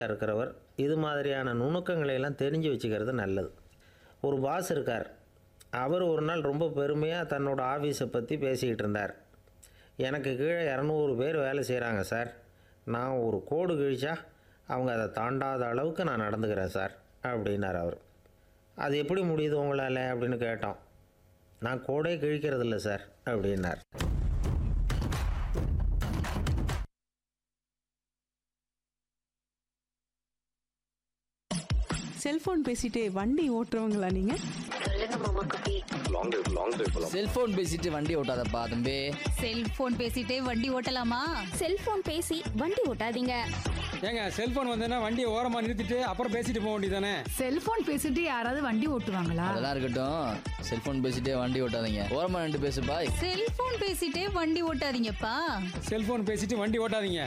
இருக்கிறவர் இது மாதிரியான நுணுக்கங்களை எல்லாம் தெரிஞ்சு வச்சுக்கிறது நல்லது ஒரு பாஸ் இருக்கார் அவர் ஒரு நாள் ரொம்ப பெருமையாக தன்னோட ஆஃபீஸை பற்றி பேசிக்கிட்டு இருந்தார் எனக்கு கீழே இரநூறு பேர் வேலை செய்கிறாங்க சார் நான் ஒரு கோடு கிழிச்சா அவங்க அதை தாண்டாத அளவுக்கு நான் நடந்துக்கிறேன் சார் அப்படின்னார் அவர் அது எப்படி முடியுது உங்களால் அப்படின்னு கேட்டோம் நான் கோடே கிழிக்கிறதில்ல சார் அப்படின்னார் செல்போன் பேசிட்டே வண்டி ஓட்டுறவங்களா நீங்க செல்போன் பேசிட்டு வண்டி ஓட்டாதப்பா தம்பி செல்போன் பேசிட்டே வண்டி ஓட்டலாமா செல்போன் பேசி வண்டி ஓட்டாதீங்க ஏங்க செல்போன் வந்தேன்னா வண்டியை ஓரமா நிறுத்திட்டு அப்புறம் பேசிட்டு போக வேண்டியதானே செல்போன் பேசிட்டு யாராவது வண்டி ஓட்டுவாங்களா அதெல்லாம் இருக்கட்டும் செல்போன் பேசிட்டே வண்டி ஓட்டாதீங்க ஓரமா நின்று பேசுப்பா செல்போன் பேசிட்டே வண்டி ஓட்டாதீங்கப்பா செல்போன் பேசிட்டு வண்டி ஓட்டாதீங்க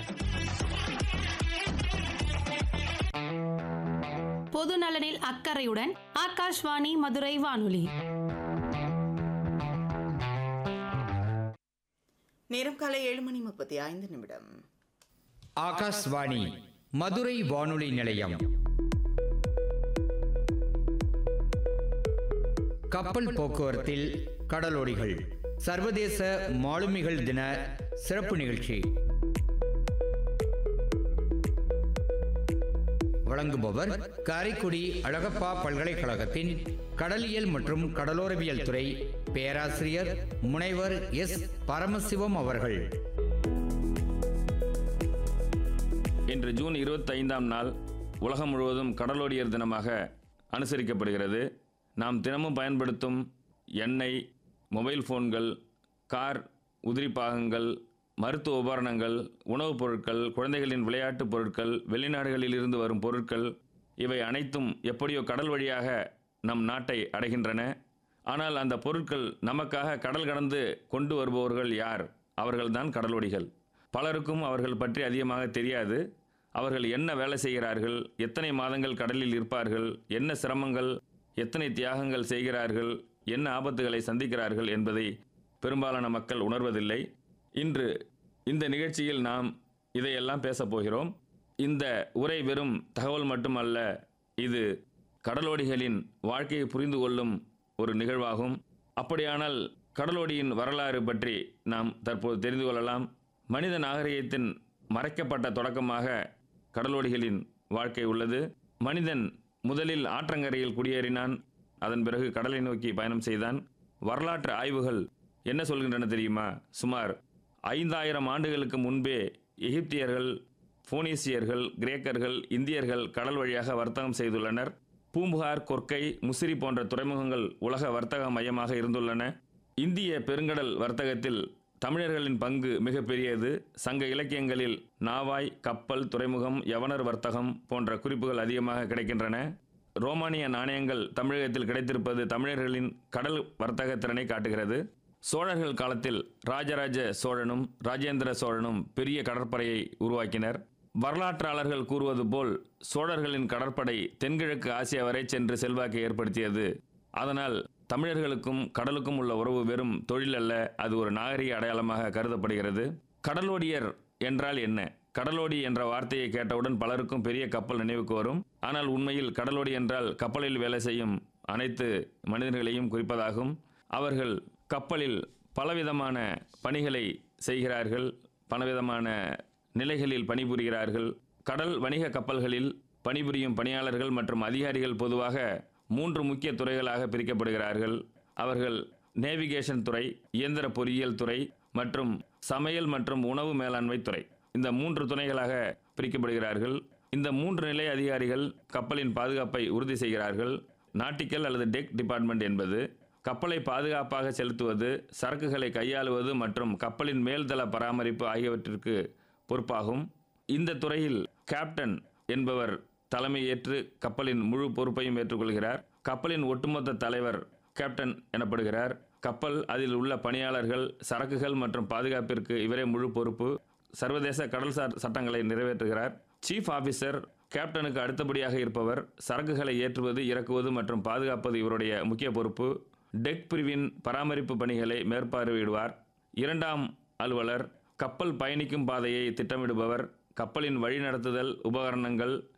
பொது நலனில் அக்கறையுடன் ஆகாஷ்வாணி மதுரை வானொலி நேரம் காலை ஏழு மணி முப்பத்தி ஐந்து நிமிடம் ஆகாஷ்வாணி மதுரை வானொலி நிலையம் கப்பல் போக்குவரத்தில் கடலோடிகள் சர்வதேச மாலுமிகள் தின சிறப்பு நிகழ்ச்சி வழங்குபவர் காரைக்குடி அழகப்பா பல்கலைக்கழகத்தின் கடலியல் மற்றும் கடலோரவியல் துறை பேராசிரியர் முனைவர் எஸ் பரமசிவம் அவர்கள் இன்று ஜூன் இருபத்தைந்தாம் நாள் உலகம் முழுவதும் கடலோடியர் தினமாக அனுசரிக்கப்படுகிறது நாம் தினமும் பயன்படுத்தும் எண்ணெய் மொபைல் ஃபோன்கள் கார் உதிரி பாகங்கள் மருத்துவ உபகரணங்கள் உணவுப் பொருட்கள் குழந்தைகளின் விளையாட்டுப் பொருட்கள் வெளிநாடுகளில் இருந்து வரும் பொருட்கள் இவை அனைத்தும் எப்படியோ கடல் வழியாக நம் நாட்டை அடைகின்றன ஆனால் அந்த பொருட்கள் நமக்காக கடல் கடந்து கொண்டு வருபவர்கள் யார் அவர்கள்தான் கடலோடிகள் பலருக்கும் அவர்கள் பற்றி அதிகமாக தெரியாது அவர்கள் என்ன வேலை செய்கிறார்கள் எத்தனை மாதங்கள் கடலில் இருப்பார்கள் என்ன சிரமங்கள் எத்தனை தியாகங்கள் செய்கிறார்கள் என்ன ஆபத்துகளை சந்திக்கிறார்கள் என்பதை பெரும்பாலான மக்கள் உணர்வதில்லை இன்று இந்த நிகழ்ச்சியில் நாம் இதையெல்லாம் பேசப் போகிறோம் இந்த உரை வெறும் தகவல் மட்டுமல்ல இது கடலோடிகளின் வாழ்க்கையை புரிந்து கொள்ளும் ஒரு நிகழ்வாகும் அப்படியானால் கடலோடியின் வரலாறு பற்றி நாம் தற்போது தெரிந்து கொள்ளலாம் மனித நாகரிகத்தின் மறைக்கப்பட்ட தொடக்கமாக கடலோடிகளின் வாழ்க்கை உள்ளது மனிதன் முதலில் ஆற்றங்கரையில் குடியேறினான் அதன் பிறகு கடலை நோக்கி பயணம் செய்தான் வரலாற்று ஆய்வுகள் என்ன சொல்கின்றன தெரியுமா சுமார் ஐந்தாயிரம் ஆண்டுகளுக்கு முன்பே எகிப்தியர்கள் போனீசியர்கள் கிரேக்கர்கள் இந்தியர்கள் கடல் வழியாக வர்த்தகம் செய்துள்ளனர் பூம்புகார் கொர்க்கை முசிறி போன்ற துறைமுகங்கள் உலக வர்த்தக மையமாக இருந்துள்ளன இந்திய பெருங்கடல் வர்த்தகத்தில் தமிழர்களின் பங்கு மிகப்பெரியது சங்க இலக்கியங்களில் நாவாய் கப்பல் துறைமுகம் யவனர் வர்த்தகம் போன்ற குறிப்புகள் அதிகமாக கிடைக்கின்றன ரோமானிய நாணயங்கள் தமிழகத்தில் கிடைத்திருப்பது தமிழர்களின் கடல் வர்த்தக திறனை காட்டுகிறது சோழர்கள் காலத்தில் ராஜராஜ சோழனும் ராஜேந்திர சோழனும் பெரிய கடற்படையை உருவாக்கினர் வரலாற்றாளர்கள் கூறுவது போல் சோழர்களின் கடற்படை தென்கிழக்கு ஆசியா வரை சென்று செல்வாக்கை ஏற்படுத்தியது அதனால் தமிழர்களுக்கும் கடலுக்கும் உள்ள உறவு வெறும் தொழில் அல்ல அது ஒரு நாகரிக அடையாளமாக கருதப்படுகிறது கடலோடியர் என்றால் என்ன கடலோடி என்ற வார்த்தையை கேட்டவுடன் பலருக்கும் பெரிய கப்பல் நினைவுக்கு வரும் ஆனால் உண்மையில் கடலோடி என்றால் கப்பலில் வேலை செய்யும் அனைத்து மனிதர்களையும் குறிப்பதாகும் அவர்கள் கப்பலில் பலவிதமான பணிகளை செய்கிறார்கள் பலவிதமான நிலைகளில் பணிபுரிகிறார்கள் கடல் வணிக கப்பல்களில் பணிபுரியும் பணியாளர்கள் மற்றும் அதிகாரிகள் பொதுவாக மூன்று முக்கிய துறைகளாக பிரிக்கப்படுகிறார்கள் அவர்கள் நேவிகேஷன் துறை இயந்திர பொறியியல் துறை மற்றும் சமையல் மற்றும் உணவு மேலாண்மை துறை இந்த மூன்று துணைகளாக பிரிக்கப்படுகிறார்கள் இந்த மூன்று நிலை அதிகாரிகள் கப்பலின் பாதுகாப்பை உறுதி செய்கிறார்கள் நாட்டிக்கல் அல்லது டெக் டிபார்ட்மெண்ட் என்பது கப்பலை பாதுகாப்பாக செலுத்துவது சரக்குகளை கையாளுவது மற்றும் கப்பலின் மேல்தள பராமரிப்பு ஆகியவற்றிற்கு பொறுப்பாகும் இந்த துறையில் கேப்டன் என்பவர் தலைமையேற்று கப்பலின் முழு பொறுப்பையும் ஏற்றுக்கொள்கிறார் கப்பலின் ஒட்டுமொத்த தலைவர் கேப்டன் எனப்படுகிறார் கப்பல் அதில் உள்ள பணியாளர்கள் சரக்குகள் மற்றும் பாதுகாப்பிற்கு இவரே முழு பொறுப்பு சர்வதேச கடல்சார் சட்டங்களை நிறைவேற்றுகிறார் சீஃப் ஆபீசர் கேப்டனுக்கு அடுத்தபடியாக இருப்பவர் சரக்குகளை ஏற்றுவது இறக்குவது மற்றும் பாதுகாப்பது இவருடைய முக்கிய பொறுப்பு டெக் பிரிவின் பராமரிப்பு பணிகளை மேற்பார்வையிடுவார் இரண்டாம் அலுவலர் கப்பல் பயணிக்கும் பாதையை திட்டமிடுபவர் கப்பலின் வழிநடத்துதல் உபகரணங்கள்